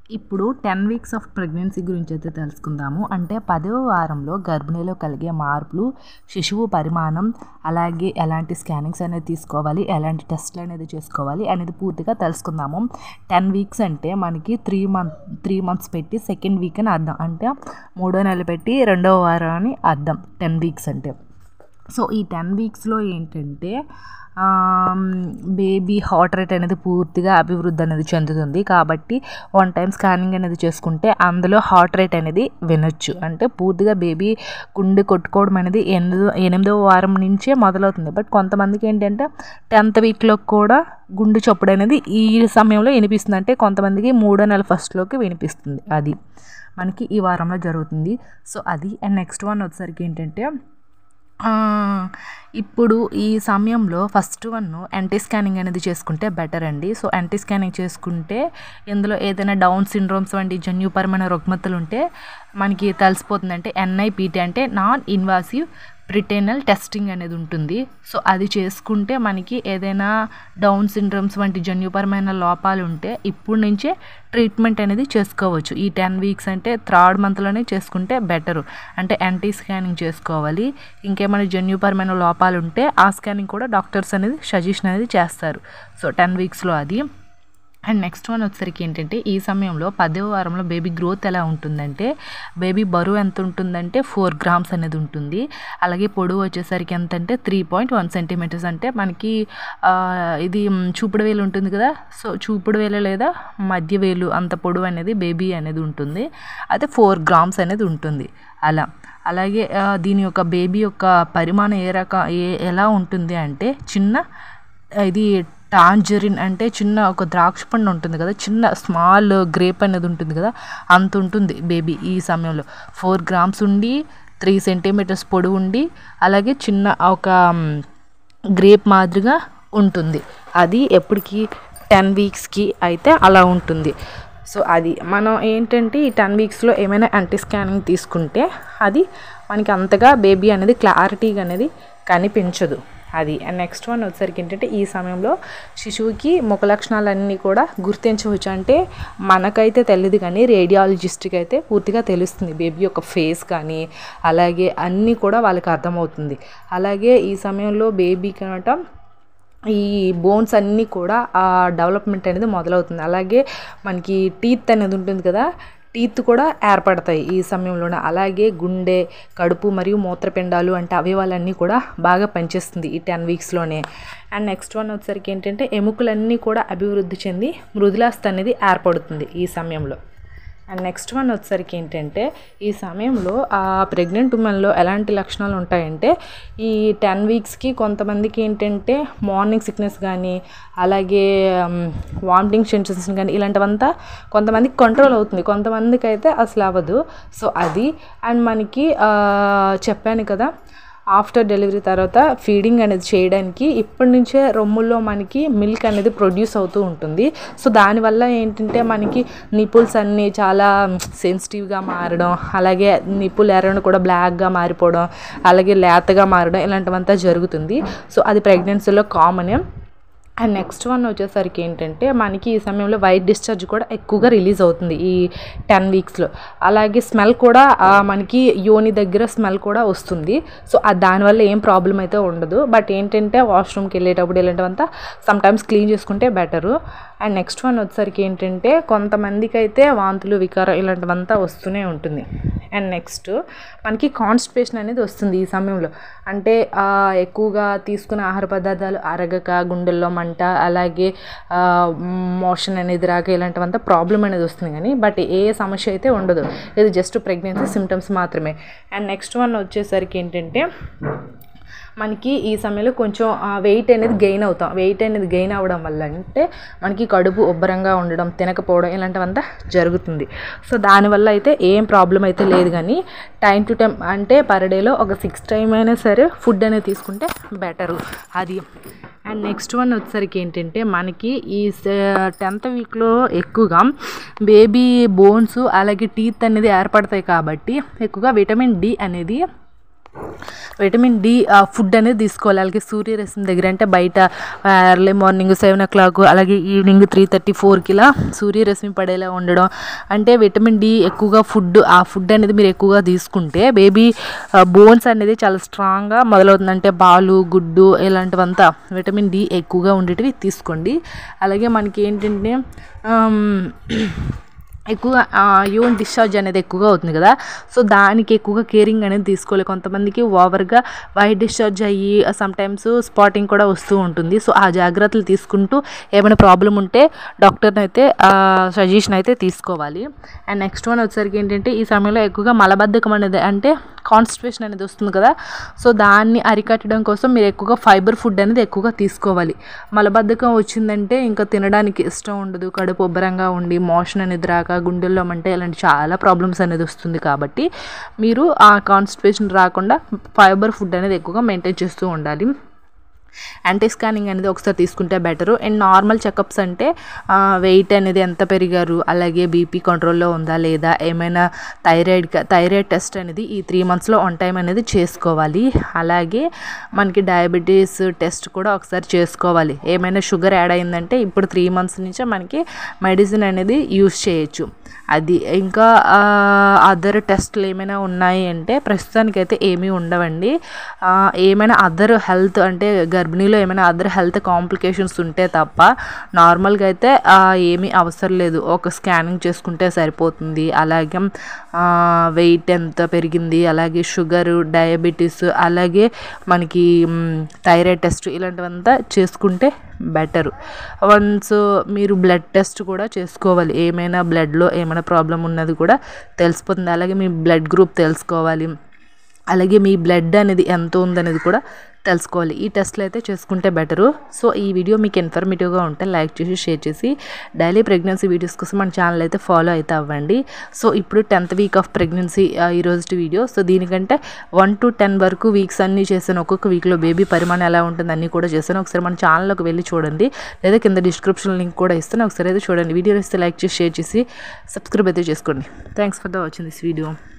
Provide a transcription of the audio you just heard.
ఇప్పుడు ten weeks of pregnancy గురించి అయితే తెలుసుకుందాము అంటే పదవ వారంలో గర్భిణిలో కలిగే మార్పులు శిశువు పరిమాణం అలాగే ఎలాంటి స్కానింగ్స్ అనేది తీసుకోవాలి ఎలాంటి టెస్ట్లు అనేది చేసుకోవాలి అనేది పూర్తిగా తెలుసుకుందాము టెన్ వీక్స్ అంటే మనకి త్రీ మంత్ త్రీ మంత్స్ పెట్టి సెకండ్ వీక్ అని అర్థం అంటే మూడో నెల పెట్టి రెండవ వారం అని అర్థం టెన్ వీక్స్ అంటే సో ఈ టెన్ వీక్స్లో ఏంటంటే బేబీ హార్ట్ రేట్ అనేది పూర్తిగా అభివృద్ధి అనేది చెందుతుంది కాబట్టి వన్ టైం స్కానింగ్ అనేది చేసుకుంటే అందులో హార్ట్ రేట్ అనేది వినొచ్చు అంటే పూర్తిగా బేబీ గుండె కొట్టుకోవడం అనేది ఎనిమిదో ఎనిమిదో వారం నుంచే మొదలవుతుంది బట్ కొంతమందికి ఏంటంటే టెన్త్ వీక్లో కూడా గుండె చప్పుడు అనేది ఈ సమయంలో వినిపిస్తుంది అంటే కొంతమందికి మూడో నెల ఫస్ట్లోకి వినిపిస్తుంది అది మనకి ఈ వారంలో జరుగుతుంది సో అది అండ్ నెక్స్ట్ వన్ వచ్చేసరికి ఏంటంటే ఇప్పుడు ఈ సమయంలో ఫస్ట్ వన్ ఎన్టీ స్కానింగ్ అనేది చేసుకుంటే బెటర్ అండి సో ఎన్టీ స్కానింగ్ చేసుకుంటే ఇందులో ఏదైనా డౌన్ సిండ్రోమ్స్ వంటి జన్యుపరమైన రుగ్మతలు ఉంటే మనకి తెలిసిపోతుంది అంటే ఎన్ఐపిటి అంటే నాన్ ఇన్వాసివ్ ప్రిటేనల్ టెస్టింగ్ అనేది ఉంటుంది సో అది చేసుకుంటే మనకి ఏదైనా డౌన్ సిండ్రోమ్స్ వంటి జన్యుపరమైన లోపాలు ఉంటే ఇప్పుడు నుంచే ట్రీట్మెంట్ అనేది చేసుకోవచ్చు ఈ టెన్ వీక్స్ అంటే థర్డ్ మంత్లోనే చేసుకుంటే బెటరు అంటే యాంటీ స్కానింగ్ చేసుకోవాలి ఇంకేమైనా జన్యుపరమైన లోపాలు ఉంటే ఆ స్కానింగ్ కూడా డాక్టర్స్ అనేది సజెషన్ అనేది చేస్తారు సో టెన్ వీక్స్లో అది అండ్ నెక్స్ట్ వన్ వచ్చేసరికి ఏంటంటే ఈ సమయంలో పదవ వారంలో బేబీ గ్రోత్ ఎలా ఉంటుందంటే బేబీ బరువు ఎంత ఉంటుందంటే ఫోర్ గ్రామ్స్ అనేది ఉంటుంది అలాగే పొడవు వచ్చేసరికి ఎంత అంటే త్రీ పాయింట్ వన్ సెంటీమీటర్స్ అంటే మనకి ఇది చూపుడు వేలు ఉంటుంది కదా సో చూపుడు వేలు లేదా మధ్య వేలు అంత పొడవు అనేది బేబీ అనేది ఉంటుంది అయితే ఫోర్ గ్రామ్స్ అనేది ఉంటుంది అలా అలాగే దీని యొక్క బేబీ యొక్క పరిమాణం ఏ రక ఏ ఎలా ఉంటుంది అంటే చిన్న ఇది టాంజరిన్ అంటే చిన్న ఒక ద్రాక్ష పండు ఉంటుంది కదా చిన్న స్మాల్ గ్రేప్ అనేది ఉంటుంది కదా అంత ఉంటుంది బేబీ ఈ సమయంలో ఫోర్ గ్రామ్స్ ఉండి త్రీ సెంటీమీటర్స్ పొడవు ఉండి అలాగే చిన్న ఒక గ్రేప్ మాదిరిగా ఉంటుంది అది ఎప్పటికి టెన్ వీక్స్కి అయితే అలా ఉంటుంది సో అది మనం ఏంటంటే ఈ టెన్ వీక్స్లో ఏమైనా యాంటీ స్కానింగ్ తీసుకుంటే అది మనకి అంతగా బేబీ అనేది క్లారిటీగా అనేది కనిపించదు అది అండ్ నెక్స్ట్ వన్ వచ్చేసరికి ఏంటంటే ఈ సమయంలో శిశువుకి ముఖ లక్షణాలన్నీ కూడా గుర్తించవచ్చు అంటే మనకైతే తెలియదు కానీ రేడియాలజిస్ట్కి అయితే పూర్తిగా తెలుస్తుంది బేబీ యొక్క ఫేస్ కానీ అలాగే అన్నీ కూడా వాళ్ళకి అర్థమవుతుంది అలాగే ఈ సమయంలో బేబీకి అనమాట ఈ బోన్స్ అన్నీ కూడా ఆ డెవలప్మెంట్ అనేది మొదలవుతుంది అలాగే మనకి టీత్ అనేది ఉంటుంది కదా టీత్ కూడా ఏర్పడతాయి ఈ సమయంలోనే అలాగే గుండె కడుపు మరియు మూత్రపిండాలు అంటే అవయవాలన్నీ కూడా బాగా పనిచేస్తుంది ఈ టెన్ వీక్స్లోనే అండ్ నెక్స్ట్ వన్ వచ్చేసరికి ఏంటంటే ఎముకలన్నీ కూడా అభివృద్ధి చెంది మృదులాస్తి అనేది ఏర్పడుతుంది ఈ సమయంలో అండ్ నెక్స్ట్ వన్ వచ్చేసరికి ఏంటంటే ఈ సమయంలో ఆ ప్రెగ్నెంట్ ఉమెన్లో ఎలాంటి లక్షణాలు ఉంటాయంటే ఈ టెన్ వీక్స్కి కొంతమందికి ఏంటంటే మార్నింగ్ సిక్నెస్ కానీ అలాగే వామిటింగ్ సెన్సేషన్ కానీ ఇలాంటివంతా కొంతమందికి కంట్రోల్ అవుతుంది కొంతమందికి అయితే అసలు అవ్వదు సో అది అండ్ మనకి చెప్పాను కదా ఆఫ్టర్ డెలివరీ తర్వాత ఫీడింగ్ అనేది చేయడానికి ఇప్పటి నుంచే రొమ్ముల్లో మనకి మిల్క్ అనేది ప్రొడ్యూస్ అవుతూ ఉంటుంది సో దానివల్ల ఏంటంటే మనకి నిపుల్స్ అన్నీ చాలా సెన్సిటివ్గా మారడం అలాగే నిప్పులు ఎర్రని కూడా బ్లాక్గా మారిపోవడం అలాగే లేతగా మారడం ఇలాంటివంతా జరుగుతుంది సో అది ప్రెగ్నెన్సీలో కామనే అండ్ నెక్స్ట్ వన్ వచ్చేసరికి ఏంటంటే మనకి ఈ సమయంలో వైట్ డిశ్చార్జ్ కూడా ఎక్కువగా రిలీజ్ అవుతుంది ఈ టెన్ వీక్స్లో అలాగే స్మెల్ కూడా మనకి యోని దగ్గర స్మెల్ కూడా వస్తుంది సో దానివల్ల ఏం ప్రాబ్లం అయితే ఉండదు బట్ ఏంటంటే వాష్రూమ్కి వెళ్ళేటప్పుడు ఇలాంటివంతా సమ్టైమ్స్ క్లీన్ చేసుకుంటే బెటరు అండ్ నెక్స్ట్ వన్ వచ్చేసరికి ఏంటంటే కొంతమందికి అయితే వాంతులు వికారం ఇలాంటివంతా వస్తూనే ఉంటుంది అండ్ నెక్స్ట్ మనకి కాన్స్టిపేషన్ అనేది వస్తుంది ఈ సమయంలో అంటే ఎక్కువగా తీసుకునే ఆహార పదార్థాలు అరగక గుండెల్లో మంట అలాగే మోషన్ అనేది రాక ఇలాంటివంతా ప్రాబ్లం అనేది వస్తుంది కానీ బట్ ఏ సమస్య అయితే ఉండదు ఇది జస్ట్ ప్రెగ్నెన్సీ సిమ్టమ్స్ మాత్రమే అండ్ నెక్స్ట్ వన్ వచ్చేసరికి ఏంటంటే మనకి ఈ సమయంలో కొంచెం వెయిట్ అనేది గెయిన్ అవుతాం వెయిట్ అనేది గెయిన్ అవ్వడం వల్ల అంటే మనకి కడుపు ఉబ్బరంగా ఉండడం తినకపోవడం ఇలాంటివంతా జరుగుతుంది సో దానివల్ల అయితే ఏం ప్రాబ్లం అయితే లేదు కానీ టైం టు టైం అంటే పర్ డేలో ఒక సిక్స్ టైం అయినా సరే ఫుడ్ అనేది తీసుకుంటే బెటరు అది అండ్ నెక్స్ట్ వన్ వచ్చేసరికి ఏంటంటే మనకి ఈ టెన్త్ వీక్లో ఎక్కువగా బేబీ బోన్స్ అలాగే టీత్ అనేది ఏర్పడతాయి కాబట్టి ఎక్కువగా విటమిన్ డి అనేది విటమిన్ డి ఫుడ్ అనేది తీసుకోవాలి అలాగే సూర్యరశ్మి దగ్గర అంటే బయట early morning seven o'clock అలాగే ఈవినింగ్ త్రీ థర్టీ ఫోర్కి ఇలా సూర్యరశ్మి పడేలా ఉండడం అంటే విటమిన్ డి ఎక్కువగా ఫుడ్ ఆ ఫుడ్ అనేది మీరు ఎక్కువగా తీసుకుంటే బేబీ బోన్స్ అనేది చాలా స్ట్రాంగ్గా మొదలవుతుంది అంటే పాలు గుడ్డు ఇలాంటివంతా విటమిన్ డి ఎక్కువగా ఉండేటివి తీసుకోండి అలాగే మనకి ఏంటంటే ఆమ్, ఎక్కువగా యూన్ డిశ్చార్జ్ అనేది ఎక్కువగా అవుతుంది కదా సో దానికి ఎక్కువగా కేరింగ్ అనేది తీసుకోవాలి కొంతమందికి ఓవర్గా వైట్ డిశ్చార్జ్ అయ్యి సమ్ టైమ్స్ స్పాటింగ్ కూడా వస్తూ ఉంటుంది సో ఆ జాగ్రత్తలు తీసుకుంటూ ఏమైనా ప్రాబ్లం ఉంటే డాక్టర్ని అయితే సజెషన్ అయితే తీసుకోవాలి అండ్ నెక్స్ట్ వన్ వచ్చేసరికి ఏంటంటే ఈ సమయంలో ఎక్కువగా మలబద్ధకం అనేది అంటే కాన్స్టిపేషన్ అనేది వస్తుంది కదా సో దాన్ని అరికట్టడం కోసం మీరు ఎక్కువగా ఫైబర్ ఫుడ్ అనేది ఎక్కువగా తీసుకోవాలి మలబద్ధకం వచ్చిందంటే ఇంకా తినడానికి ఇష్టం ఉండదు కడుపు ఉబ్బరంగా ఉండి మోషన్ అనేది రాక గుండెల్లో మంటే ఇలాంటి చాలా ప్రాబ్లమ్స్ అనేది వస్తుంది కాబట్టి మీరు ఆ కాన్స్టిపేషన్ రాకుండా ఫైబర్ ఫుడ్ అనేది ఎక్కువగా మెయింటైన్ చేస్తూ ఉండాలి యాంటీ స్కానింగ్ అనేది ఒకసారి తీసుకుంటే బెటరు అండ్ నార్మల్ చెకప్స్ అంటే వెయిట్ అనేది ఎంత పెరిగారు అలాగే బీపీ కంట్రోల్లో ఉందా లేదా ఏమైనా థైరాయిడ్ థైరాయిడ్ టెస్ట్ అనేది ఈ త్రీ మంత్స్లో ఆన్ టైం అనేది చేసుకోవాలి అలాగే మనకి డయాబెటీస్ టెస్ట్ కూడా ఒకసారి చేసుకోవాలి ఏమైనా షుగర్ యాడ్ అయిందంటే ఇప్పుడు త్రీ మంత్స్ నుంచే మనకి మెడిసిన్ అనేది యూస్ చేయొచ్చు అది ఇంకా అదర్ టెస్ట్లు ఏమైనా ఉన్నాయి అంటే ప్రస్తుతానికైతే ఏమీ ఉండవండి ఆ, ఏమైనా అదర్ హెల్త్ అంటే గర్భిణీలో ఏమైనా అదర్ హెల్త్ కాంప్లికేషన్స్ ఉంటే తప్ప నార్మల్గా అయితే ఆ, ఏమీ అవసరం లేదు ఒక స్కానింగ్ చేసుకుంటే సరిపోతుంది అలాగే వెయిట్ ఎంత పెరిగింది అలాగే షుగరు డయాబెటీస్ అలాగే మనకి థైరాయిడ్ టెస్ట్ ఇలాంటివంతా చేసుకుంటే బెటరు వన్స్ మీరు బ్లడ్ టెస్ట్ కూడా చేసుకోవాలి ఏమైనా బ్లడ్లో ఏమైనా ప్రాబ్లం ఉన్నది కూడా తెలిసిపోతుంది అలాగే మీ బ్లడ్ గ్రూప్ తెలుసుకోవాలి అలాగే మీ బ్లడ్ అనేది ఎంత ఉందనేది కూడా తెలుసుకోవాలి ఈ టెస్ట్లు అయితే చేసుకుంటే బెటరు సో ఈ వీడియో మీకు ఇన్ఫర్మేటివ్గా ఉంటే లైక్ చేసి షేర్ చేసి డైలీ ప్రెగ్నెన్సీ వీడియోస్ కోసం మన ఛానల్ అయితే ఫాలో అయితే అవ్వండి సో ఇప్పుడు టెన్త్ వీక్ ఆఫ్ ప్రెగ్నెన్సీ ఈ రోజు వీడియో సో దీనికంటే వన్ టు టెన్ వరకు వీక్స్ అన్నీ చేశాను ఒక్కొక్క వీక్లో బేబీ పరిమాణం ఎలా ఉంటుంది అన్నీ కూడా చేశాను ఒకసారి మన ఛానల్లోకి వెళ్ళి చూడండి లేదా కింద డిస్క్రిప్షన్ లింక్ కూడా ఇస్తాను ఒకసారి అయితే చూడండి వీడియో ఇస్తే లైక్ చేసి షేర్ చేసి సబ్స్క్రైబ్ అయితే చేసుకోండి thanks for the watching this video